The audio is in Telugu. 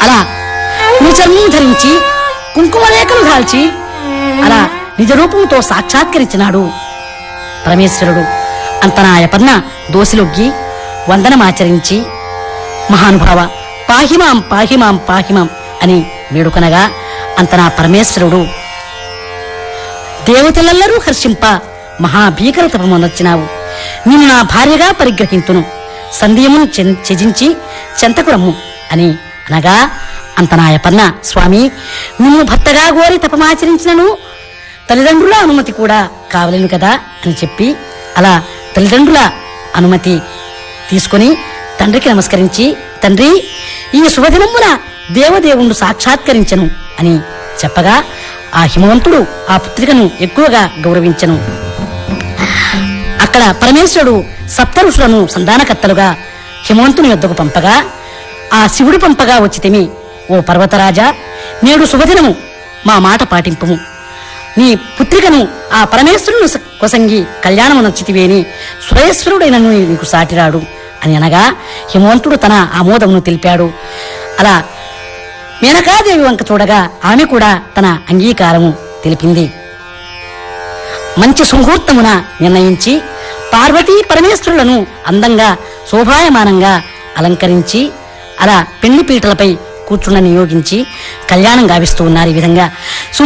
అలా నిజము ధరించి కుంకుమ రేఖలు దాల్చి అలా నిజ రూపంతో సాక్షాత్కరించినాడు పరమేశ్వరుడు అంతనాయపర్ణ దోసిలొగ్గి వందనమాచరించి మహానుభావ పాహిమాం పాహిమాం పాహిమాం అని వేడుకనగా అంతనా పరమేశ్వరుడు దేవతలెల్లరూ హర్షింప మహాభీకర తపమునొచ్చినావు నిన్ను నా భార్యగా పరిగ్రహింతును సంధ్యమును చెం- త్యజించి చెంతకు రమ్ము అని అనగా అంతనాయపర్ణ స్వామి నిన్ను భర్తగా గోరి తపమాచరించినను తల్లిదండ్రుల అనుమతి కూడా కావలేను కదా అని చెప్పి అలా తల్లిదండ్రుల అనుమతి తీసుకొని తండ్రికి నమస్కరించి తండ్రి ఈ శుభదినమున దేవదేవుణ్ణి సాక్షాత్కరించను అని చెప్పగా ఆ హిమవంతుడు ఆ పుత్రికను ఎక్కువగా గౌరవించను అక్కడ పరమేశ్వరుడు సప్త ఋషులను సంధానకర్తలుగా హిమవంతుని యొద్దకు పంపగా ఆ శివుడు పంపగా వచ్చితిమి ఓ పర్వతరాజా నేడు శుభదినము మా మాట పాటింపుము నీ పుత్రికను ఆ పరమేశ్వరుని స- కొసంగి కళ్యాణము నచ్చితివేని సురేశ్వరుడైన నీకు సాటిరాడు అని అనగా హిమవంతుడు తన ఆమోదమును తెలిపాడు అలా మేనకాదేవి వంక చూడగా ఆమె కూడా తన అంగీకారము తెలిపింది మంచి సుముహూర్తమున నిర్ణయించి పార్వతీ పరమేశ్వరులను అందంగా శోభాయమానంగా అలంకరించి అలా పెళ్లి పీటలపై కూర్చున్న నియోగించి కళ్యాణం గావిస్తూ ఉన్నారు ఈ విధంగా